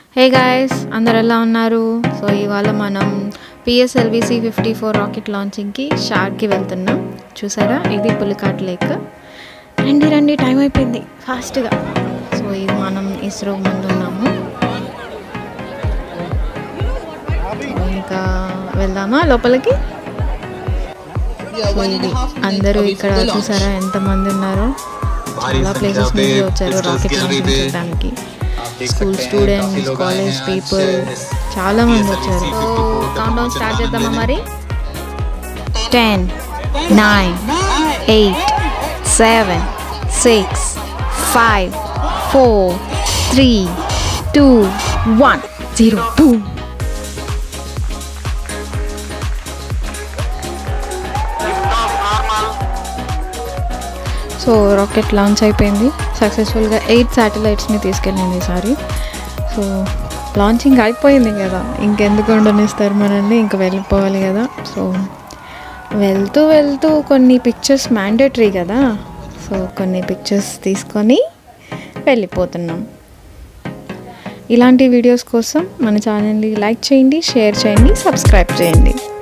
hey guys అందరు ఎలా ఉన్నారు సో ఇవాళ మనం PSLV C fifty four rocket లాంచింగ్కి షార్ట్కి వెళ్తున్నాం చూసారా ఇది పులికాట్ లేక్ రండి రండి టైం అయిపోయింది ఫాస్ట్గా సో ఇది మనం ఇస్రో ముందు ఉన్నాము ఇంకా వెళ్దామా లోపలికి సో ఇది అందరూ ఇక్కడ చూసారా ఎంతమంది ఉన్నారో చాలా ప్లేసెస్ నుంచి వచ్చారు రాకెట్ లాంచింగ్ చూడడానికి స్కూల్ స్టూడెంట్స్ కాలేజ్ పీపుల్ చాలా మంది వచ్చారు సో కౌంట్ డౌన్ స్టార్ట్ చేద్దామా మరి ten nine eight seven six five four three two one zero two so rocket launch అయిపోయింది సక్సెస్ఫుల్గా ఎయిట్ శాటిలైట్స్ని తీసుకెళ్ళింది ఈసారి సో లాంచింగ్ అయిపోయింది కదా ఇంకెందుకు ఉండనిస్తారు మనల్ని ఇంకా వెళ్ళిపోవాలి కదా సో వెళ్తూ వెళ్తూ కొన్ని పిక్చర్స్ మ్యాండేటరీ కదా సో కొన్ని పిక్చర్స్ తీసుకొని వెళ్ళిపోతున్నాం ఇలాంటి వీడియోస్ కోసం మన ఛానల్ని లైక్ చేయండి షేర్ చేయండి సబ్స్క్రైబ్ చేయండి